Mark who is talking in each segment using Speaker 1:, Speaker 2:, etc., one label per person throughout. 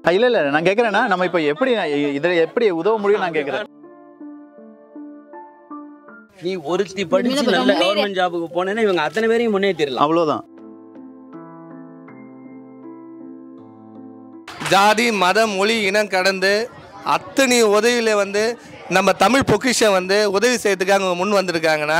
Speaker 1: ஆ, இல்ல இல்ல நான் கேக்குறேன்னா நம்ம இப்ப எப்படி இதுல எப்படி உதவ முடியும் நான் கேக்குறேன்
Speaker 2: நீ ஒருத்தி படிச்சு நல்ல கவர்மெண்ட் ஜாபுக்கு போனேன்னா இவங்க அத்தனை பேரையும் முன்னேற்றிடலாம்
Speaker 1: அவ்வளவுதான்
Speaker 3: ஜாதி மதம் மொழி இனம் கடந்து அத்தனை உதவியில வந்து நம்ம தமிழ் பொக்கிஷம் வந்து உதவி செய்யறதுக்கு அவங்க முன் வந்திருக்காங்கன்னா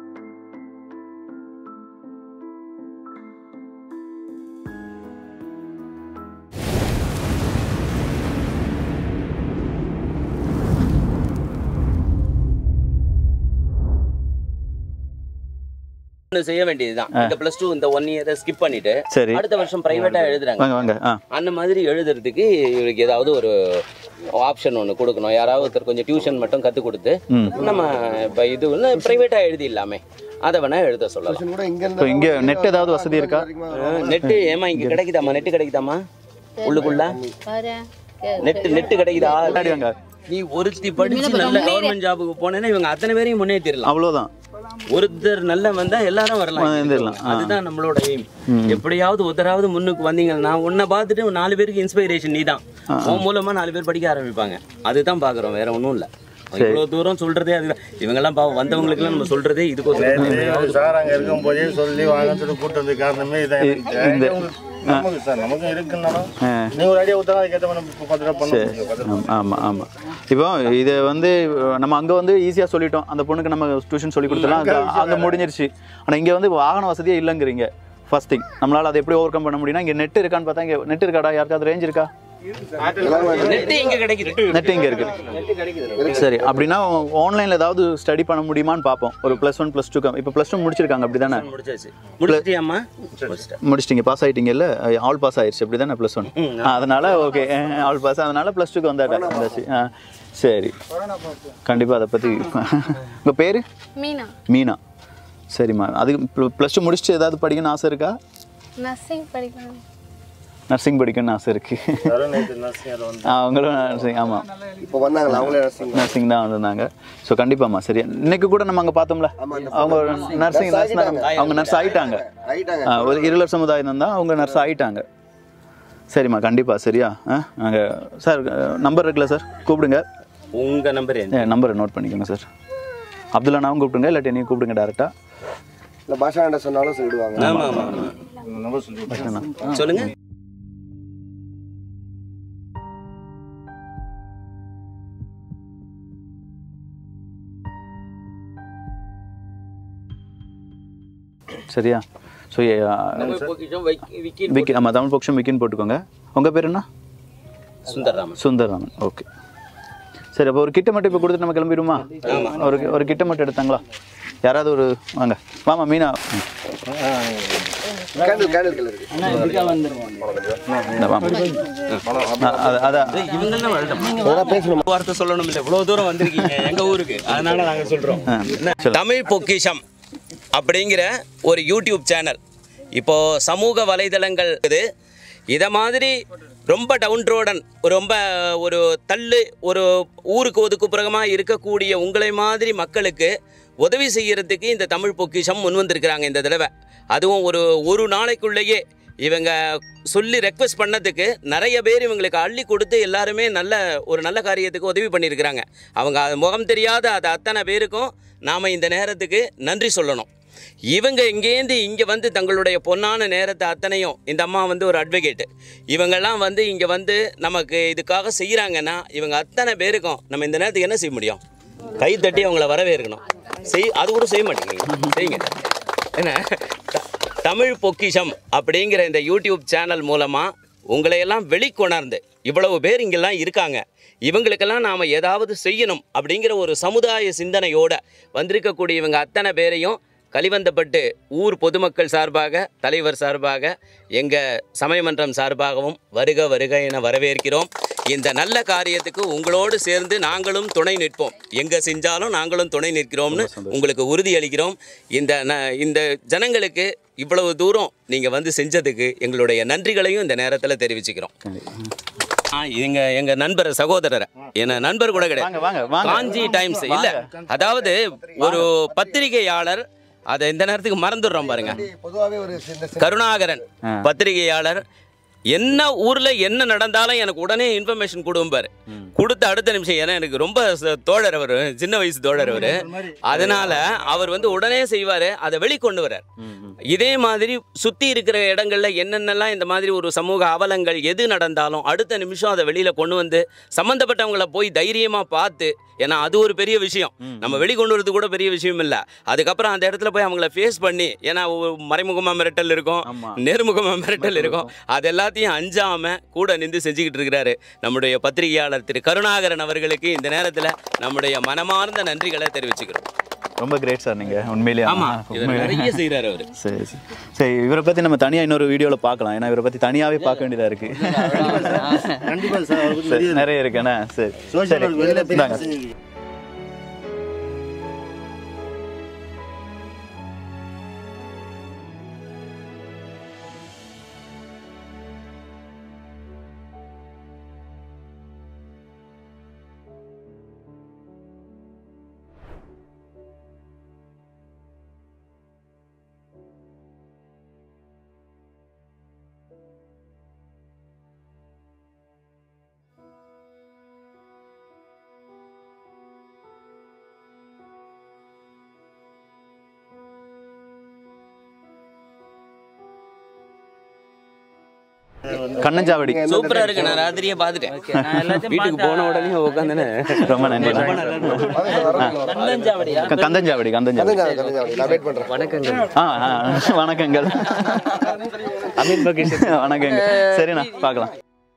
Speaker 2: ஒண்ணு செய்ய வேண்டியதுதான் இந்த பிளஸ் டூ இந்த ஒன் இயரை ஸ்கிப் பண்ணிட்டு
Speaker 1: சரி
Speaker 2: அடுத்த வருஷம் பிரைவேட்டா எழுதுறாங்க
Speaker 1: வாங்க வாங்க ஆ
Speaker 2: அந்த மாதிரி எழுதுறதுக்கு இவருக்கு ஏதாவது ஒரு ஆப்ஷன் ஒன்று கொடுக்கணும் யாராவது ஒருத்தர் கொஞ்சம் டியூஷன் மட்டும் கற்றுக் கொடுத்து
Speaker 1: ம்.
Speaker 2: நம்ம இப்போ இது வந்து ப்ரைவேட்டாக எழுதி இல்லாமே அதை வேணா எழுத சொல்லலாம்
Speaker 4: கூட இங்க
Speaker 1: இப்போ இங்க நெட் ஏதாவது வசதி இருக்கா
Speaker 2: நெட்டு ஏமா இங்க கிடைக்குதாம்மா நெட்டு கிடைக்குதாம்மா உள்ளுக்குள்ள நெட்டு நெட்டு கிடைக்குதா
Speaker 1: முன்னாடி வாங்க
Speaker 2: நீ ஒருத்தி படிச்சு நல்ல கவர்மெண்ட் ஜாபுக்கு போனேன்னா இவங்க அத்தனை பேரையும் முன்னேற்றிடலாம்
Speaker 1: அவ்வளவுதான்
Speaker 2: ஒருத்தர் நல்ல வந்தா எல்லாரும் வரலாம்
Speaker 1: வந்துடலாம். ஆ.
Speaker 2: அதுதான் நம்மளோட எய்ம் எப்படியாவது ஒருத்தராவது முன்னுக்கு வந்தீங்கன்னா உன்னை பார்த்துட்டு ஒரு நாலு பேருக்கு இன்ஸ்பிரேஷன் நீ தான் உன் மூலமா நாலு பேர் படிக்க ஆரம்பிப்பாங்க அதுதான் பாக்குறோம் வேற ஒண்ணும் இல்ல இவ்வளவு தூரம் சொல்றதே அதுதான் இவங்கெல்லாம் பாவம் வந்தவங்களுக்குலாம் நம்ம சொல்றதே இதுக்கு
Speaker 5: சார் அங்க இருக்கும் போதே சொல்லி வாங்க சொல்லி கூட்டு வந்து காரணமே இதான்
Speaker 1: இந்த
Speaker 5: நமக்கு சார் நமக்கும் இருக்குன்னாலும் நீங்க ஒரு ஐடியா ஊத்தா அதுக்கேற்ற மாதிரி நம்ம பத்து ரூபா பண்ண முடியும் பத்து ரூபா.
Speaker 1: ஆமா, ஆமா ஆமா இப்போ இது வந்து நம்ம அங்க வந்து ஈஸியா சொல்லிட்டோம் அந்த பொண்ணுக்கு நம்ம டியூஷன் சொல்லி கொடுத்துலாம் அங்க அங்க முடிஞ்சிருச்சு ஆனா இங்க வந்து வாகன வசதியே இல்லைங்கிறீங்க ஃபர்ஸ்ட் திங் நம்மளால அதை எப்படி ஓவர் கம் பண்ண முடியும்னா இங்க நெட் இருக்கான்னு பார்த்தா இங்க நெட் இருக்காடா யாருக்காவது ரேஞ்ச் இருக்கா
Speaker 2: நெட்டு இங்க கிடைக்குது
Speaker 1: நெட் இங்க இருக்கு
Speaker 2: நெட்டு கிடைக்குது
Speaker 1: சரி அப்படின்னா ஆன்லைன்ல ஏதாவது ஸ்டடி பண்ண முடியுமான்னு பார்ப்போம் ஒரு ப்ளஸ் ஒன் ப்ளஸ் டூ இப்போ ப்ளஸ் டூ முடிச்சிருக்காங்க அப்படி தானே
Speaker 2: முடிச்சாச்சு முடிச்சிட்டியாம்மா முடிச்சிட்டேன்
Speaker 1: முடிச்சிட்டீங்க பாஸ் ஆயிட்டீங்கல்ல ஆல் பாஸ் ஆயிடுச்சு அப்படி தானே ப்ளஸ் ஒன் அதனால ஓகே ஆல் பாஸ் அதனால ப்ளஸ் டூக்கு வந்தாட்டா வந்தாச்சு ஆ சரி கண்டிப்பாக அதை பற்றி உங்கள் பேர்
Speaker 6: மீனா
Speaker 1: மீனா சரிம்மா அதுக்கு ப்ளஸ் டூ முடிச்சுட்டு ஏதாவது படிக்கணும்னு ஆசை இருக்கா
Speaker 6: நர்சிங் படிக்கணும்
Speaker 1: நர்சிங் படிக்கணும்னு ஆசை இருக்கு
Speaker 5: யாரும் நேத்து nursing யாரோ வந்து-
Speaker 1: அவங்களும் நர்சிங் ஆமாம்
Speaker 4: இப்போ வந்தாங்களா அவங்களே நர்சிங்
Speaker 1: நர்சிங் தான் வந்திருந்தாங்க ஸோ கண்டிப்பாம்மா சரி இன்னைக்கு கூட நம்ம அங்கே பார்த்தோம்ல அவங்க நர்சிங் நர்ஸ் அவங்க நர்ஸ் ஆயிட்டாங்க
Speaker 4: ஆயிட்டாங்க
Speaker 1: ஆ, ஒரு இருளர் சமுதாயம் தான் அவங்க நர்ஸ் ஆயிட்டாங்க சரிம்மா கண்டிப்பாக சரியா ஆ நாங்கள் சார் நம்பர் இருக்குல்ல சார் கூப்பிடுங்க
Speaker 2: உங்க நம்பர் என்ன
Speaker 1: ஏ நம்பரை நோட் பண்ணிக்கோங்க சார் அப்துல்லானாவும் கூப்பிடுங்க இல்லாட்டி நீங்கள் கூப்பிடுங்க டேரெக்டாக
Speaker 4: இல்லை பாஷா கிட்ட சொன்னாலும் சொல்லிடுவாங்க
Speaker 2: ஆமா ஆமா ஆமா
Speaker 5: number சொல்லி
Speaker 2: சொல்லுங்க
Speaker 1: சரியா ஸோ
Speaker 2: தமிழ் பொக்கிஷம் வைக்கி- விக்கி
Speaker 1: விக்கி ஆமாம் தமிழ் பக்ஷம் விக்கின்னு போட்டுக்கோங்க உங்கள் பேர் என்ன
Speaker 2: சுந்தர்ராமன்
Speaker 1: சுந்தர்ராமன் ஓகே சரி அப்போ ஒரு கிட்ட மட்டும் இப்போ கொடுத்துட்டு நம்ம கிளம்பிடுமா ஒரு ஒரு கிட்ட மட்டும் எடுத்தாங்களா யாராவது ஒரு வாங்க வாமா மீனா
Speaker 4: கேண்டில் கேண்டில் கலர் இருக்கு
Speaker 1: இந்த வாமா அ- அது- அதான்
Speaker 2: இவங்கெல்லாம் வரட்டும் வார்த்தை சொல்லணும் இல்லை இவ்வளவு தூரம் வந்திருக்கீங்க எங்க ஊருக்கு அதனால நாங்க சொல்றோம் என்ன? தமிழ் பொக்கிஷம் அப்படிங்கிற ஒரு யூடியூப் சேனல் இப்போ சமூக வலைதளங்கள் இது இதை மாதிரி ரொம்ப டவுன் ரோடன் ரொம்ப ஒரு தள்ளு ஒரு ஊருக்கு ஒதுக்குப்புறமாக இருக்கக்கூடிய உங்களை மாதிரி மக்களுக்கு உதவி செய்யறதுக்கு இந்த தமிழ் பொக்கிஷம் முன் வந்திருக்கிறாங்க இந்த தடவை அதுவும் ஒரு ஒரு நாளைக்குள்ளேயே இவங்க சொல்லி ரெக்வஸ்ட் பண்ணதுக்கு நிறைய பேர் இவங்களுக்கு அள்ளி கொடுத்து எல்லாருமே நல்ல ஒரு நல்ல காரியத்துக்கு உதவி பண்ணியிருக்கிறாங்க அவங்க அது முகம் தெரியாத அது அத்தனை பேருக்கும் நாம் இந்த நேரத்துக்கு நன்றி சொல்லணும் இவங்க இங்கேருந்து இங்கே வந்து தங்களுடைய பொன்னான நேரத்தை அத்தனையும் இந்த அம்மா வந்து ஒரு அட்வொகேட்டு இவங்கெல்லாம் வந்து இங்கே வந்து நமக்கு இதுக்காக செய்கிறாங்கன்னா இவங்க அத்தனை பேருக்கும் நம்ம இந்த நேரத்துக்கு என்ன செய்ய முடியும் கை தட்டி அவங்கள வரவேற்கணும் செய் அது கூட செய்ய மாட்டேங்கிறீங்க செய்யுங்க என்ன த- தமிழ் பொக்கிஷம் அப்படிங்கிற இந்த யூடியூப் சேனல் மூலமாக உங்களையெல்லாம் வெளிக்கொணர்ந்து இவ்வளவு பேர் இங்கெல்லாம் இருக்காங்க இவங்களுக்கெல்லாம் நாம் ஏதாவது செய்யணும் அப்படிங்கிற ஒரு சமுதாய சிந்தனையோட வந்திருக்கக்கூடிய இவங்க அத்தனை பேரையும் கலிவந்தப்பட்டு ஊர் பொதுமக்கள் சார்பாக தலைவர் சார்பாக எங்கள் சமயமன்றம் சார்பாகவும் வருக வருக என வரவேற்கிறோம் இந்த நல்ல காரியத்துக்கு உங்களோடு சேர்ந்து நாங்களும் துணை நிற்போம் எங்கே செஞ்சாலும் நாங்களும் துணை நிற்கிறோம்னு உங்களுக்கு உறுதியளிக்கிறோம் இந்த ந இந்த ஜனங்களுக்கு இவ்வளவு தூரம் நீங்கள் வந்து செஞ்சதுக்கு எங்களுடைய நன்றிகளையும் இந்த நேரத்தில் தெரிவிச்சுக்கிறோம் ஆ, எங்க எங்க நண்பர் சகோதரர் என்ன நண்பர் கூட
Speaker 1: வாங்க,
Speaker 2: கிடையாது
Speaker 1: வாங்க, வாங்க.
Speaker 2: காஞ்சி டைம்ஸ் இல்ல அதாவது ஒரு பத்திரிகையாளர் அதை இந்த நேரத்துக்கு மறந்துடுறோம் பாருங்க
Speaker 4: பொதுவாகவே ஒரு இந்த
Speaker 2: கருணாகரன் பத்திரிகையாளர் என்ன ஊர்ல என்ன நடந்தாலும் எனக்கு உடனே இன்ஃபர்மேஷன் கொடுப்பாரு கொடுத்த அடுத்த நிமிஷம் ஏன்னா எனக்கு ரொம்ப ச- தோழர் அவர் சின்ன வயசு தோழர் அவர் அதனால அவர் வந்து உடனே செய்வாரு அதை வெளிக்கொண்டு வரார் இதே மாதிரி சுத்தி இருக்கிற இடங்கள்ல என்னென்னலாம் இந்த மாதிரி ஒரு சமூக அவலங்கள் எது நடந்தாலும் அடுத்த நிமிஷம் அதை வெளியில கொண்டு வந்து சம்பந்தப்பட்டவங்கள போய் தைரியமா பார்த்து ஏன்னா அது ஒரு பெரிய விஷயம் நம்ம வெளிக்கொண்டு வரது கூட பெரிய விஷயம் இல்ல அதுக்கப்புறம் அந்த இடத்துல போய் அவங்கள ஃபேஸ் பண்ணி ஏன்னா ஒரு மறைமுகமா மிரட்டல் இருக்கும்
Speaker 1: ஆமா.
Speaker 2: நேர்முகமா மிரட்டல் இருக்கும் அது எல்லாத்தையும் அஞ்சாம கூட நின்று செஞ்சுக்கிட்டு இருக்கிறாரு நம்முடைய பத்திரிகையாளர் திரு கருணாகரன் அவர்களுக்கு இந்த நேரத்துல நம்முடைய மனமார்ந்த நன்றிகளை தெரிவிச்சுக்கிறோம்
Speaker 1: ரொம்ப கிரேட் சார் நீங்க உண்மையிலேயே
Speaker 2: ஆமா
Speaker 1: ஆ,
Speaker 2: இவர்
Speaker 1: உண்மையிலே.
Speaker 2: நிறைய செய்யறாரு அவரு
Speaker 1: சரி சரி சரி இவரை பத்தி நம்ம தனியா இன்னொரு வீடியோல பார்க்கலாம் ஏன்னா இவரை பத்தி தனியாவே பார்க்க வேண்டியதா இருக்கு
Speaker 5: கண்டிப்பா சார் அவருக்கு
Speaker 1: சரி, நிறைய இருக்கு என்ன சரி
Speaker 5: சோசியல்
Speaker 1: சரி
Speaker 5: வெளியில போய்
Speaker 1: இந்தாங்க.
Speaker 5: செஞ்சிருக்கீங்க.
Speaker 1: கண்ணஞ்சாவடி
Speaker 2: சூப்பரா இருக்கு நான் ராத்திரியே பார்த்துட்டேன் வீட்டுக்கு போன உடனே உட்காந்துன்னு
Speaker 1: ரொம்ப நன்றி
Speaker 7: கந்தஞ்சாவடியா
Speaker 1: க- கந்தஞ்சாவடி கந்தஞ்சாவடி
Speaker 4: கந்தஞ்சாவடி, கந்தஞ்சாவடி. நான் wait பண்றேன்.
Speaker 7: வணக்கங்கள்
Speaker 1: ஆ ஆ, வணக்கங்கள்
Speaker 7: அமீன் பகீஷ்
Speaker 1: வணக்கங்கள் சரிண்ணா பார்க்கலாம்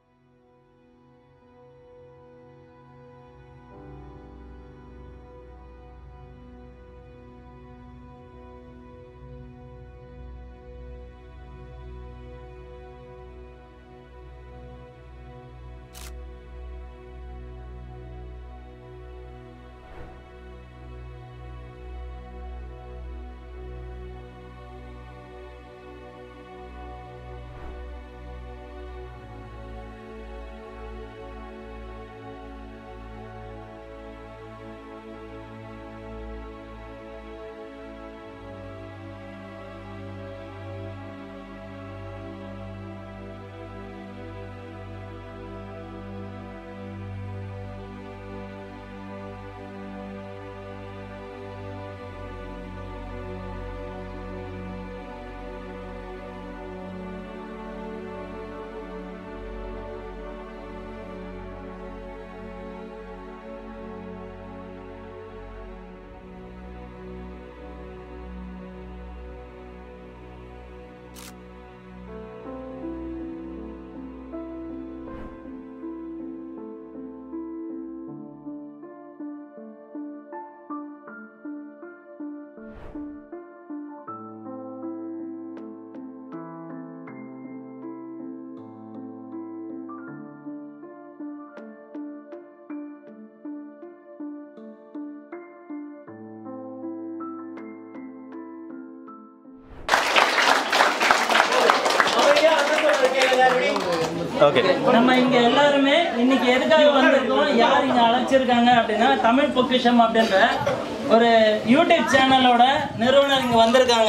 Speaker 1: ஓகே
Speaker 7: நம்ம இங்க எல்லாருமே இன்னைக்கு எதுக்காக வந்திருக்கோம் யார் இங்க அழைச்சிருக்காங்க அப்படின்னா தமிழ் பொக்கிஷம் அப்படின்ற ஒரு யூடியூப் சேனலோட நிறுவனர் இங்க வந்திருக்காங்க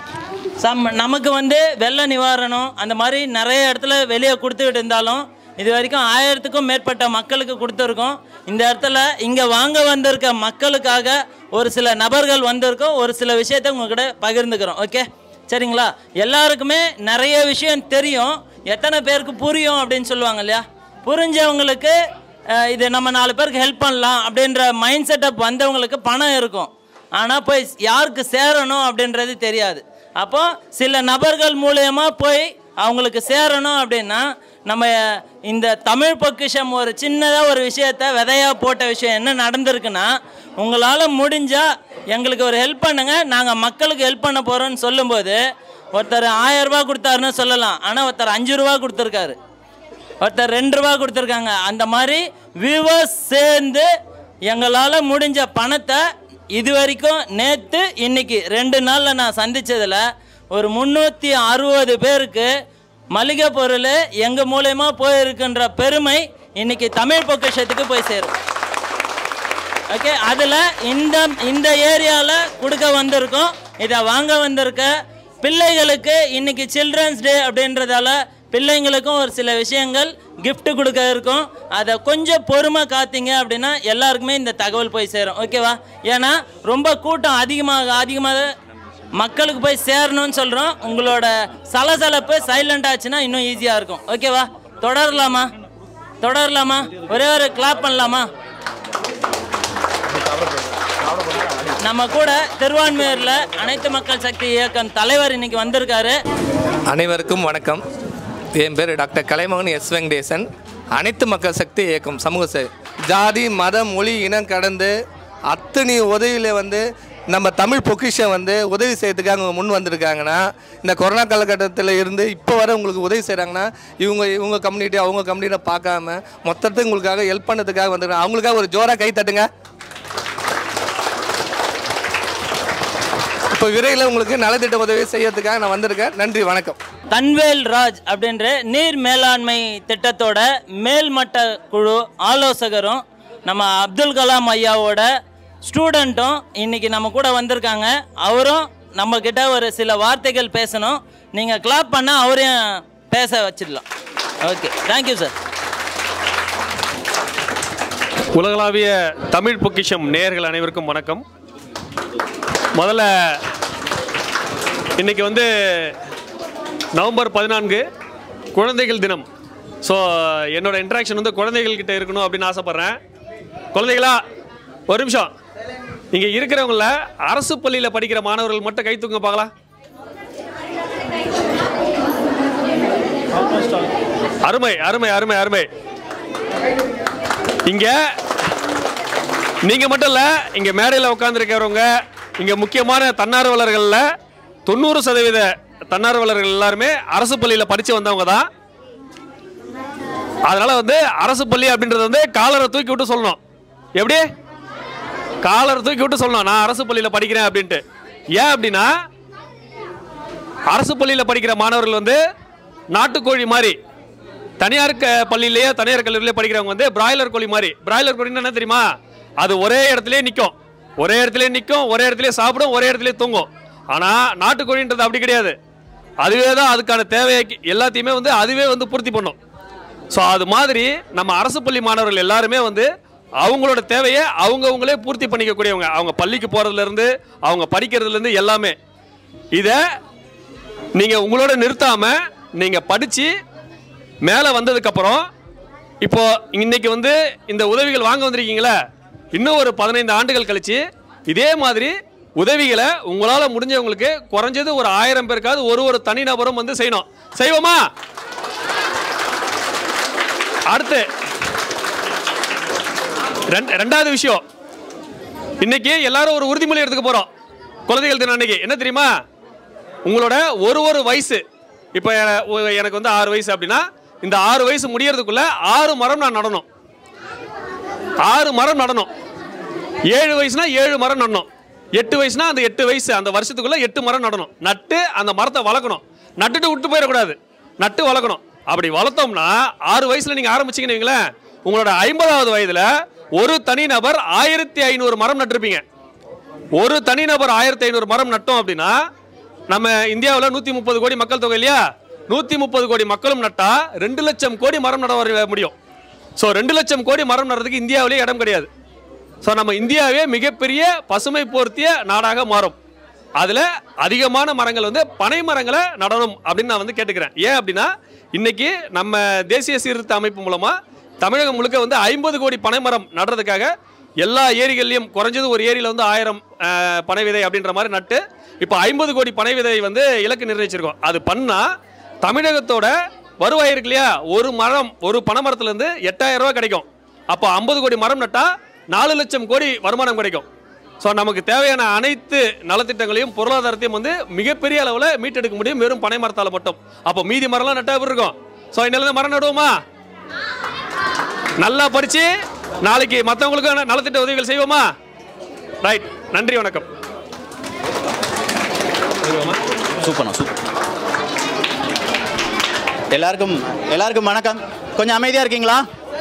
Speaker 7: சம் நமக்கு வந்து வெள்ள நிவாரணம் அந்த மாதிரி நிறைய இடத்துல வெளியே கொடுத்துக்கிட்டு இருந்தாலும் இது வரைக்கும் ஆயிரத்துக்கும் மேற்பட்ட மக்களுக்கு கொடுத்துருக்கோம் இந்த இடத்துல இங்கே வாங்க வந்திருக்க மக்களுக்காக ஒரு சில நபர்கள் வந்திருக்கோம் ஒரு சில விஷயத்தை உங்ககிட்ட பகிர்ந்துக்கிறோம் ஓகே சரிங்களா எல்லாருக்குமே நிறைய விஷயம் தெரியும் எத்தனை பேருக்கு புரியும் அப்படின்னு சொல்லுவாங்க இல்லையா புரிஞ்சவங்களுக்கு அஹ், இது நம்ம நாலு பேருக்கு ஹெல்ப் பண்ணலாம் அப்படின்ற மைண்ட் செட்டப் வந்தவங்களுக்கு பணம் இருக்கும் ஆனால் போய் யாருக்கு சேரணும் அப்படின்றது தெரியாது அப்போ சில நபர்கள் மூலயமா போய் அவங்களுக்கு சேரணும் அப்படின்னா நம்ம இந்த தமிழ் பொக்கிஷம் ஒரு சின்னதாக ஒரு விஷயத்த விதையா போட்ட விஷயம் என்ன நடந்திருக்குன்னா உங்களால் முடிஞ்சால் எங்களுக்கு ஒரு ஹெல்ப் பண்ணுங்க நாங்கள் மக்களுக்கு ஹெல்ப் பண்ண போகிறோம்னு சொல்லும்போது ஒருத்தர் ஆயிரம் ரூபாய் கொடுத்தாருன்னு சொல்லலாம் ஆனால் ஒருத்தர் அஞ்சு ரூபா கொடுத்துருக்காரு ஒருத்தர் ரெண்டு ரூபா கொடுத்துருக்காங்க அந்த மாதிரி வியூவர்ஸ் சேர்ந்து எங்களால் முடிஞ்ச பணத்தை இது வரைக்கும் நேற்று இன்னைக்கு ரெண்டு நாளில் நான் சந்திச்சதுல ஒரு முந்நூற்றி அறுபது பேருக்கு மளிகை பொருள் எங்கள் மூலயமா போயிருக்குன்ற பெருமை இன்னைக்கு தமிழ் பொக்கிஷத்துக்கு போய் சேரும் ஓகே அதில் இந்த இந்த ஏரியாவில் கொடுக்க வந்திருக்கோம் இதை வாங்க வந்திருக்க பிள்ளைகளுக்கு இன்னைக்கு சில்ட்ரன்ஸ் டே அப்படின்றதால பிள்ளைங்களுக்கும் ஒரு சில விஷயங்கள் gift கொடுக்க இருக்கும் அதை கொஞ்சம் பொறுமை காத்தீங்க அப்படின்னா எல்லாருக்குமே இந்த தகவல் போய் சேரும் ஓகேவா ஏன்னா ரொம்ப கூட்டம் அதிகமாக அதிகமாக மக்களுக்கு போய் சேரணும்னு சொல்கிறோம் உங்களோட சலசலப்பு சைலண்ட் ஆச்சுன்னா இன்னும் ஈஸியாக இருக்கும் ஓகேவா தொடரலாமா தொடரலாமா ஒரே ஒரு கிளாப் பண்ணலாமா நம்ம கூட திருவான்மையூரில் அனைத்து மக்கள் சக்தி இயக்கம் தலைவர் இன்னைக்கு வந்திருக்காரு
Speaker 3: அனைவருக்கும் வணக்கம் என் பேர் டாக்டர் கலைமகன் எஸ் வெங்கடேசன் அனைத்து மக்கள் சக்தி இயக்கம் சமூக சேவை ஜாதி மதம் மொழி இனம் கடந்து அத்தனை உதவியில் வந்து நம்ம தமிழ் பொக்கிஷம் வந்து உதவி செய்யறதுக்காக அவங்க முன் வந்திருக்காங்கன்னா இந்த கொரோனா காலகட்டத்தில் இருந்து இப்போ வரை உங்களுக்கு உதவி செய்கிறாங்கன்னா இவங்க இவங்க கம்யூனிட்டி அவங்க கம்யூனிட்டியை பார்க்காம மொத்தத்துக்கு உங்களுக்காக ஹெல்ப் பண்ணதுக்காக வந்திருக்காங்க அவங்களுக்காக ஒரு ஜோராக கை தட்டுங்க இப்போ விரைவில் உங்களுக்கு நலத்திட்ட உதவி செய்யறதுக்காக நான் வந்திருக்கேன் நன்றி வணக்கம்
Speaker 7: தன்வேல் ராஜ் அப்படின்ற நீர் மேலாண்மை திட்டத்தோட மேல்மட்ட குழு ஆலோசகரும் நம்ம அப்துல் கலாம் ஐயாவோட ஸ்டூடெண்ட்டும் இன்னைக்கு நம்ம கூட வந்திருக்காங்க அவரும் நம்ம கிட்ட ஒரு சில வார்த்தைகள் பேசணும் நீங்கள் கிளாப் பண்ணால் அவரையும் பேச வச்சிடலாம் ஓகே தேங்க்யூ சார்
Speaker 8: உலகளாவிய தமிழ் பொக்கிஷம் நேயர்கள் அனைவருக்கும் வணக்கம் முதல்ல இன்னைக்கு வந்து நவம்பர் பதினான்கு குழந்தைகள் தினம் ஸோ என்னோட இன்ட்ராக்ஷன் வந்து குழந்தைகள் கிட்ட இருக்கணும் அப்படின்னு ஆசைப்பட்றேன் குழந்தைகளா ஒரு நிமிஷம் இங்கே இருக்கிறவங்கள அரசு பள்ளியில் படிக்கிற மாணவர்கள் மட்டும் கை தூங்க பார்க்கலாம் அருமை அருமை அருமை அருமை இங்க நீங்க மட்டும் இல்ல இங்க மேடையில் உட்கார்ந்துருக்கிறவங்க இங்க முக்கியமான தன்னார்வலர்கள்ல தொண்ணூறு சதவீத தன்னார்வலர்கள் எல்லாருமே அரசு பள்ளியில படிச்சு வந்தவங்க தான் அதனால வந்து அரசு பள்ளி அப்படின்றது வந்து காலரை தூக்கி விட்டு சொல்லணும் எப்படி காலரை தூக்கி விட்டு சொல்லணும் நான் அரசு பள்ளியில படிக்கிறேன் அப்படின்ட்டு ஏன் அப்படின்னா அரசு பள்ளியில் படிக்கிற மாணவர்கள் வந்து நாட்டுக்கோழி மாதிரி தனியார் க- பள்ளியிலேயே தனியார் கல்லூரியிலே படிக்கிறவங்க வந்து பிராய்லர் கோழி மாதிரி பிராய்லர் கோழின்னா என்ன தெரியுமா அது ஒரே இடத்துலயே நிற்கும் ஒரே இடத்துலயே நிற்கும் ஒரே இடத்துலயே சாப்பிடும் ஒரே இடத்துலயே தூங்கும் ஆனால் நாட்டுக்கோழின்றது அப்படி கிடையாது அதுவே தான் அதுக்கான தேவையை எல்லாத்தையுமே வந்து அதுவே வந்து பூர்த்தி பண்ணும் ஸோ அது மாதிரி நம்ம அரசு பள்ளி மாணவர்கள் எல்லாருமே வந்து அவங்களோட தேவையை அவங்கவுங்களே பூர்த்தி பண்ணிக்கக்கூடியவங்க அவங்க பள்ளிக்கு போகிறதுலேருந்து அவங்க படிக்கிறதுலேருந்து எல்லாமே இதை நீங்கள் உங்களோட நிறுத்தாமல் நீங்கள் படித்து மேலே வந்ததுக்கப்புறம் இப்போ இன்னைக்கு வந்து இந்த உதவிகள் வாங்க வந்திருக்கீங்களே இன்னும் ஒரு பதினைந்து ஆண்டுகள் கழிச்சு இதே மாதிரி உதவிகளை உங்களால் முடிஞ்சவங்களுக்கு குறைஞ்சது ஒரு ஆயிரம் பேருக்காவது ஒரு ஒரு தனிநபரும் வந்து செய்யணும் செய்வோமா அடுத்து ரெண்டு- ரெண்டாவது விஷயம் இன்னைக்கு எல்லாரும் ஒரு உறுதிமொழி எடுத்துக்க போறோம் குழந்தைகள் தினம் அன்னைக்கு என்ன தெரியுமா உங்களோட ஒரு ஒரு வயசு இப்போ எனக்கு வந்து ஆறு வயசு அப்படின்னா இந்த ஆறு வயசு முடியறதுக்குள்ள ஆறு மரம் நான் நடணும் ஆறு மரம் நடணும் ஏழு வயசுனா ஏழு மரம் நடணும் எட்டு வயசுனா அந்த எட்டு வயசு அந்த வருஷத்துக்குள்ள எட்டு மரம் நடணும் நட்டு அந்த மரத்தை வளர்க்கணும் நட்டுட்டு விட்டு போயிடக்கூடாது நட்டு வளர்க்கணும் அப்படி வளர்த்தோம்னா ஆறு வயசுல நீங்க ஆரம்பிச்சீங்கன்னு வைங்களேன், உங்களோட ஐம்பதாவது வயதுல ஒரு தனிநபர் ஆயிரத்தி ஐநூறு மரம் நட்டிருப்பீங்க ஒரு தனிநபர் ஆயிரத்தி ஐநூறு மரம் நட்டோம் அப்படின்னா நம்ம இந்தியாவில் நூற்றி முப்பது கோடி மக்கள் தொகை இல்லையா நூற்றி முப்பது கோடி மக்களும் நட்டா ரெண்டு லட்சம் கோடி மரம் நட வர முடியும் ஸோ ரெண்டு லட்சம் கோடி மரம் நடுறதுக்கு இந்தியாவிலே இடம் கிடையாது ஸோ நம்ம இந்தியாவே மிகப்பெரிய பசுமை போர்த்திய நாடாக மாறும் அதில் அதிகமான மரங்கள் வந்து பனை மரங்களை நடணும் அப்படின்னு நான் வந்து கேட்டுக்கிறேன் ஏன் அப்படின்னா இன்னைக்கு நம்ம தேசிய சீர்திருத்த அமைப்பு மூலமாக தமிழகம் முழுக்க வந்து ஐம்பது கோடி பனை மரம் நடுறதுக்காக எல்லா ஏரிகள்லையும் குறைஞ்சது ஒரு ஏரியில் வந்து ஆயிரம் அஹ், பனை விதை அப்படின்ற மாதிரி நட்டு இப்போ ஐம்பது கோடி பனை விதை வந்து இலக்கு நிர்ணயிச்சிருக்கோம் அது பண்ணால் தமிழகத்தோட வருவாய் இருக்கு இல்லையா ஒரு மரம் ஒரு பனை மரத்துலேருந்து எட்டாயிரம் ரூபாய் கிடைக்கும் அப்போ ஐம்பது கோடி மரம் நட்டால் நாலு லட்சம் கோடி வருமானம் கிடைக்கும் ஸோ நமக்கு தேவையான அனைத்து நலத்திட்டங்களையும் பொருளாதாரத்தையும் வந்து மிகப்பெரிய அளவில் மீட்டெடுக்க முடியும் வெறும் பனை மரத்தால் மட்டும் அப்போ மீதி மரம்லாம் நட்டா எப்படி இருக்கும் ஸோ இன்னிலேருந்து மரம் நடுவோமா நல்லா படிச்சு நாளைக்கு மற்றவங்களுக்கு நலத்திட்ட உதவிகள் செய்வோமா ரைட் நன்றி வணக்கம்
Speaker 1: சூப்பர்ண்ணா சூப்பர் எல்லாருக்கும் எல்லாருக்கும் வணக்கம் கொஞ்சம் அமைதியாக இருக்கீங்களா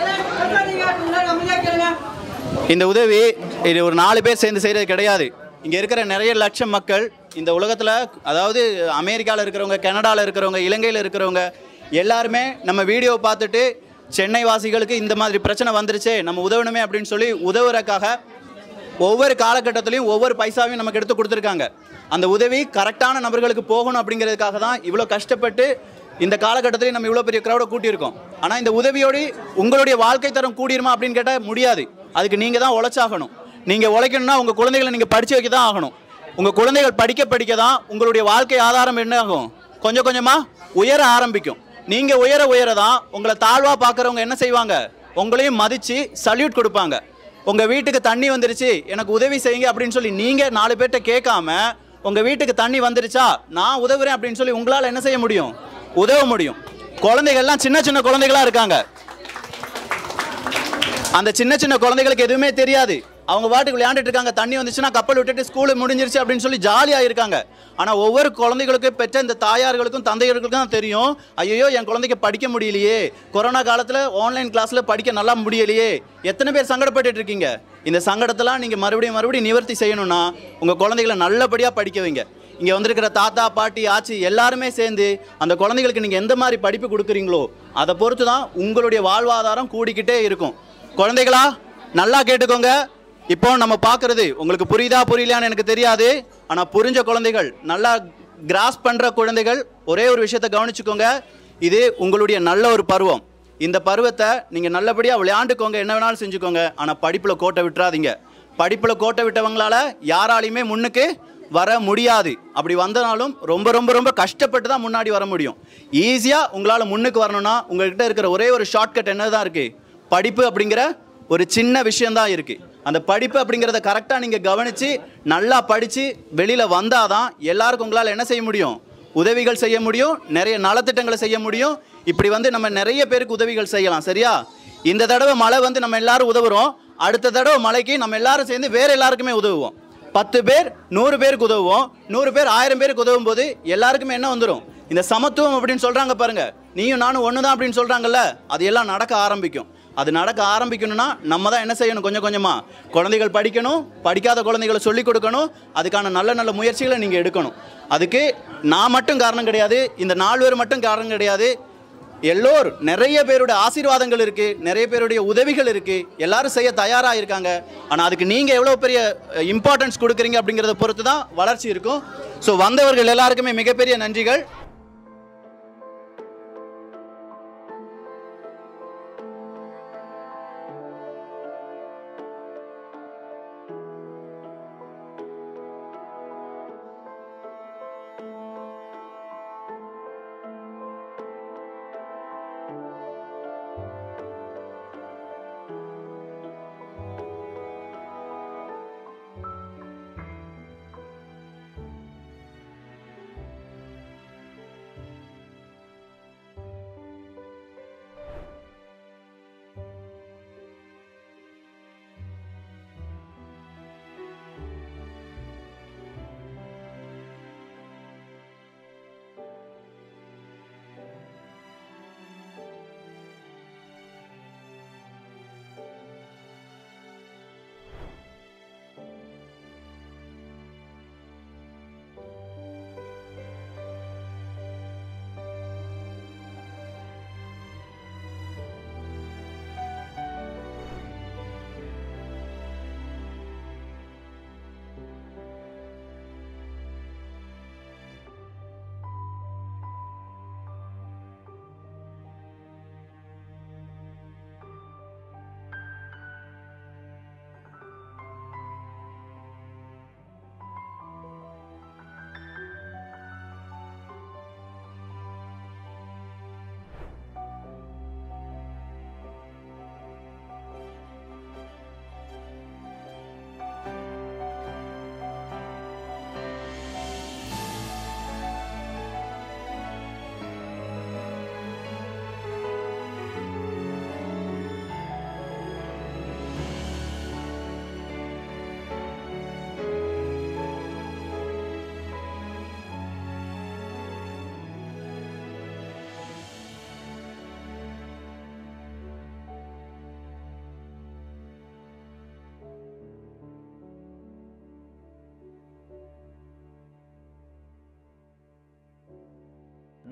Speaker 1: இந்த உதவி இது ஒரு நாலு பேர் சேர்ந்து செய்கிறது கிடையாது இங்கே இருக்கிற நிறைய லட்சம் மக்கள் இந்த உலகத்தில் அதாவது அமெரிக்காவில் இருக்கிறவங்க கனடாவில் இருக்கிறவங்க இலங்கையில் இருக்கிறவங்க எல்லாருமே நம்ம வீடியோ பார்த்துட்டு சென்னை வாசிகளுக்கு இந்த மாதிரி பிரச்சனை வந்துருச்சு நம்ம உதவணுமே அப்படின்னு சொல்லி உதவுறதுக்காக ஒவ்வொரு காலகட்டத்திலையும் ஒவ்வொரு பைசாவையும் நமக்கு எடுத்து கொடுத்துருக்காங்க அந்த உதவி கரெக்டான நபர்களுக்கு போகணும் அப்படிங்கிறதுக்காக தான் இவ்வளோ கஷ்டப்பட்டு இந்த காலகட்டத்திலையும் நம்ம இவ்வளோ பெரிய க்ரௌடை கூட்டியிருக்கோம் ஆனால் இந்த உதவியோடு உங்களுடைய வாழ்க்கை தரம் கூடிருமா அப்படின்னு கேட்டால் முடியாது அதுக்கு நீங்கள் தான் உழைச்சாகணும் நீங்கள் உழைக்கணும்னா உங்கள் குழந்தைகளை நீங்கள் படித்து வைக்க தான் ஆகணும் உங்கள் குழந்தைகள் படிக்க படிக்க தான் உங்களுடைய வாழ்க்கை ஆதாரம் என்ன ஆகும் கொஞ்சம் கொஞ்சமாக உயர ஆரம்பிக்கும் நீங்கள் உயர உயர தான் உங்களை தாழ்வாக பார்க்குறவங்க என்ன செய்வாங்க உங்களையும் மதித்து சல்யூட் கொடுப்பாங்க உங்கள் வீட்டுக்கு தண்ணி வந்துருச்சு எனக்கு உதவி செய்யுங்க அப்படின்னு சொல்லி நீங்கள் நாலு பேர்கிட்ட கேட்காம உங்கள் வீட்டுக்கு தண்ணி வந்துருச்சா நான் உதவுறேன் அப்படின்னு சொல்லி உங்களால் என்ன செய்ய முடியும் உதவ முடியும் குழந்தைகள்லாம் சின்ன சின்ன குழந்தைகளா இருக்காங்க அந்த சின்ன சின்ன குழந்தைகளுக்கு எதுவுமே தெரியாது அவங்க பாட்டுக்கு விளையாண்டுட்டு இருக்காங்க தண்ணி வந்துச்சுன்னா கப்பல் விட்டுட்டு ஸ்கூலு முடிஞ்சிருச்சு அப்படின்னு சொல்லி ஜாலியாக இருக்காங்க ஆனால் ஒவ்வொரு குழந்தைகளுக்கும் பெற்ற இந்த தாயார்களுக்கும் தந்தையர்களுக்கும் தான் தெரியும் ஐயோ என் குழந்தைக்கு படிக்க முடியலையே கொரோனா காலத்தில் ஆன்லைன் கிளாஸில் படிக்க நல்லா முடியலையே எத்தனை பேர் சங்கடப்பட்டுட்டு இருக்கீங்க இந்த சங்கடத்தெல்லாம் நீங்கள் மறுபடியும் மறுபடியும் நிவர்த்தி செய்யணும்னா உங்கள் குழந்தைகளை நல்லபடியாக படிக்க வைங்க இங்கே வந்திருக்கிற தாத்தா பாட்டி ஆச்சி எல்லாருமே சேர்ந்து அந்த குழந்தைகளுக்கு நீங்கள் எந்த மாதிரி படிப்பு கொடுக்குறீங்களோ அதை பொறுத்து தான் உங்களுடைய வாழ்வாதாரம் கூடிக்கிட்டே இருக்கும் குழந்தைகளா நல்லா கேட்டுக்கோங்க இப்போ நம்ம பார்க்கறது உங்களுக்கு புரியுதா புரியலையான்னு எனக்கு தெரியாது ஆனால் புரிஞ்ச குழந்தைகள் நல்லா கிராஸ் பண்ணுற குழந்தைகள் ஒரே ஒரு விஷயத்தை கவனிச்சுக்கோங்க இது உங்களுடைய நல்ல ஒரு பருவம் இந்த பருவத்தை நீங்கள் நல்லபடியாக விளையாண்டுக்கோங்க என்ன வேணாலும் செஞ்சுக்கோங்க ஆனால் படிப்பில் கோட்டை விட்டுறாதீங்க படிப்பில் கோட்டை விட்டவங்களால யாராலையுமே முன்னுக்கு வர முடியாது அப்படி வந்தனாலும் ரொம்ப ரொம்ப ரொம்ப கஷ்டப்பட்டு தான் முன்னாடி வர முடியும் ஈஸியாக உங்களால் முன்னுக்கு வரணும்னா உங்கள்கிட்ட இருக்கிற ஒரே ஒரு ஷார்ட்கட் என்ன தான் இருக்குது படிப்பு அப்படிங்கிற ஒரு சின்ன விஷயம்தான் இருக்குது அந்த படிப்பு அப்படிங்கிறத கரெக்டாக நீங்கள் கவனித்து நல்லா படித்து வெளியில் வந்தால் தான் எல்லாருக்கும் உங்களால் என்ன செய்ய முடியும் உதவிகள் செய்ய முடியும் நிறைய நலத்திட்டங்களை செய்ய முடியும் இப்படி வந்து நம்ம நிறைய பேருக்கு உதவிகள் செய்யலாம் சரியா இந்த தடவை மழை வந்து நம்ம எல்லாரும் உதவுறோம் அடுத்த தடவை மழைக்கு நம்ம எல்லாரும் சேர்ந்து வேற எல்லாருக்குமே உதவுவோம் பத்து பேர் நூறு பேருக்கு உதவுவோம் நூறு பேர் ஆயிரம் பேருக்கு உதவும் போது எல்லாருக்குமே என்ன வந்துடும் இந்த சமத்துவம் அப்படின்னு சொல்றாங்க பாருங்க நீயும் நானும் ஒன்று தான் அப்படின்னு சொல்றாங்கல்ல அது எல்லாம் நடக்க ஆரம்பிக்கும் அது நடக்க ஆரம்பிக்கணும்னா நம்ம தான் என்ன செய்யணும் கொஞ்சம் கொஞ்சமா குழந்தைகள் படிக்கணும் படிக்காத குழந்தைகளை சொல்லிக் கொடுக்கணும் அதுக்கான நல்ல நல்ல முயற்சிகளை நீங்கள் எடுக்கணும் அதுக்கு நான் மட்டும் காரணம் கிடையாது இந்த நால்வர் மட்டும் காரணம் கிடையாது எல்லோரும் நிறைய பேருடைய ஆசீர்வாதங்கள் இருக்கு நிறைய பேருடைய உதவிகள் இருக்கு எல்லாரும் செய்ய தயாரா இருக்காங்க ஆனா அதுக்கு நீங்க எவ்வளவு பெரிய இம்பார்ட்டன்ஸ் கொடுக்குறீங்க அப்படிங்கறத பொறுத்து தான் வளர்ச்சி இருக்கும் ஸோ வந்தவர்கள் எல்லாருக்குமே மிகப்பெரிய நன்றிகள்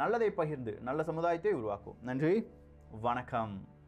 Speaker 1: நல்லதை பகிர்ந்து நல்ல சமுதாயத்தை உருவாக்கும் நன்றி வணக்கம்